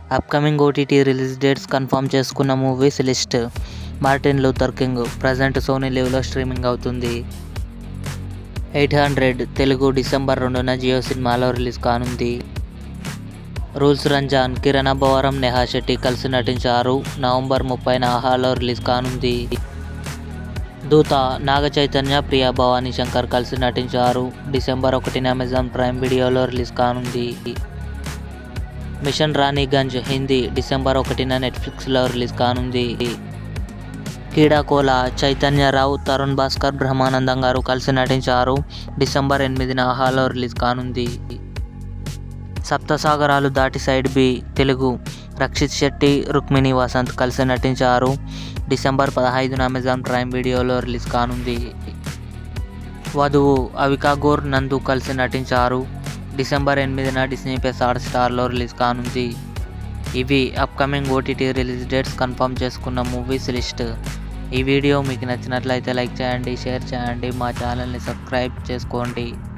upcoming OTT release dates confirm చేసుకున్న movies list Martin Luther King present Sony లివ్లో streaming అవుతుంది eight hundred Telugu December రెండున Jio సినిమాలో release కానుంది రూల్స్ రంజాన్ కిరణ్ అబ్బవరం నెహా శెట్టి కలిసి నటించారు నవంబర్ ముప్పైన ఆహాలో రిలీజ్ కానుంది దూత నాగ చైతన్య ప్రియా భవానీ శంకర్ కలిసి నటించారు డిసెంబర్ ఒకటిన అమెజాన్ ప్రైమ్ వీడియోలో రిలీజ్ కానుంది మిషన్ రాణిగంజ్ హిందీ డిసెంబర్ ఒకటిన నెట్ఫ్లిక్స్లో రిలీజ్ కానుంది కీడాకోల చైతన్యరావు తరుణ్ భాస్కర్ బ్రహ్మానందం గారు కలిసి నటించారు డిసెంబర్ ఎనిమిదిన ఆహాలో రిలీజ్ కానుంది సప్తసాగరాలు దాటి సైడ్ బి తెలుగు రక్షిత్ శెట్టి రుక్మిణి వసంత్ కలిసి నటించారు డిసెంబర్ పదహైదున అమెజాన్ ప్రైమ్ వీడియోలో రిలీజ్ కానుంది వధువు అవికా గోర్ నందు కలిసి నటించారు డిసెంబర్ ఎనిమిదిన డిస్నీ ప్లస్ హాట్ స్టార్లో రిలీజ్ కానుంది ఇవి upcoming OTT release dates confirm చేసుకున్న మూవీస్ లిస్ట్ ఈ వీడియో మీకు నచ్చినట్లయితే లైక్ చేయండి షేర్ చేయండి మా ఛానల్ని సబ్స్క్రైబ్ చేసుకోండి